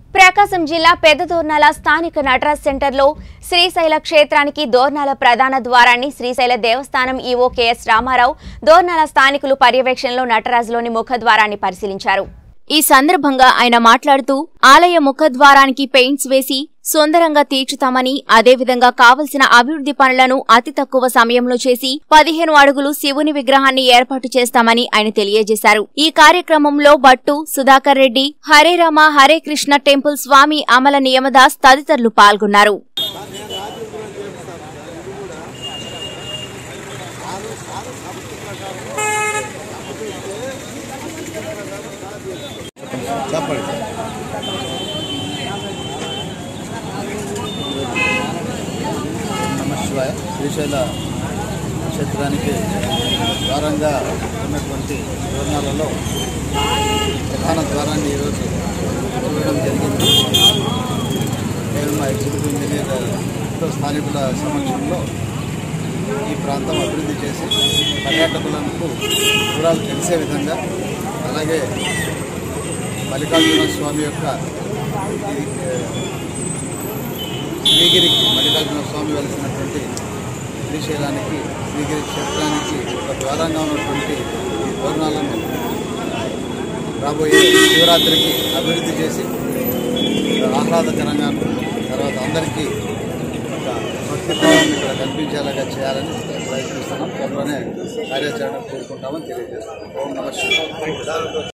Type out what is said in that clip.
ప్రకాశం జిల్లా పెద్దదోర్నాల స్థానిక నటరాజ్ సెంటర్లో శ్రీశైల క్షేత్రానికి దోర్నాల ప్రధాన ద్వారాన్ని శ్రీశైల దేవస్థానం ఈవో కెఎస్ రామారావు దోర్నాల స్థానికులు పర్యవేక్షణలో నటరాజ్లోని ముఖద్వారాన్ని పరిశీలించారు ఈ సందర్భంగా ఆయన మాట్లాడుతూ ఆలయ ముఖద్వారానికి పెయింట్స్ వేసి సుందరంగా తీర్చుతామని అదేవిధంగా కావలసిన అభివృద్ధి పనులను అతి తక్కువ సమయంలో చేసి పదిహేను అడుగులు శివుని విగ్రహాన్ని ఏర్పాటు చేస్తామని ఆయన తెలియజేశారు ఈ కార్యక్రమంలో భట్టు సుధాకర్ రెడ్డి హరే రామ హరే కృష్ణ టెంపుల్ స్వామి అమల నియమదాస్ తదితరులు పాల్గొన్నారు చెప్పండి నమశివాయ శ్రీశైల క్షేత్రానికి ద్వారంగా ఉన్నటువంటి దూరణాలలో ప్రధాన ద్వారాన్ని ఈరోజు చూడడం జరిగింది నేను మా ఎగ్జిక్యూటివ్ ఇంజనీర్ స్థానికుల సమక్షంలో ఈ ప్రాంతం అభివృద్ధి చేసి పర్యాటకులకు వివరాలు తెలిసే విధంగా అలాగే మల్లికార్జున స్వామి యొక్క ఇది, ఆ, శ్రీగిరికి మల్లికార్జున స్వామి వెలిసినటువంటి శ్రీశైలానికి శ్రీగిరి క్షేత్రానికి ఒక ద్వారంగా ఉన్నటువంటి ఈ తోరణాలను రాబోయే శివరాత్రికి అభివృద్ధి చేసి ఆహ్లాదకరంగా తర్వాత అందరికీ ఒక భక్తిభావం ఇక్కడ కనిపించేలాగా చేయాలని ప్రయత్నిస్తున్నాం త్వరలోనే కార్యాచరణ కోరుకుంటామని తెలియజేస్తున్నాం ఓం నమ శివాయ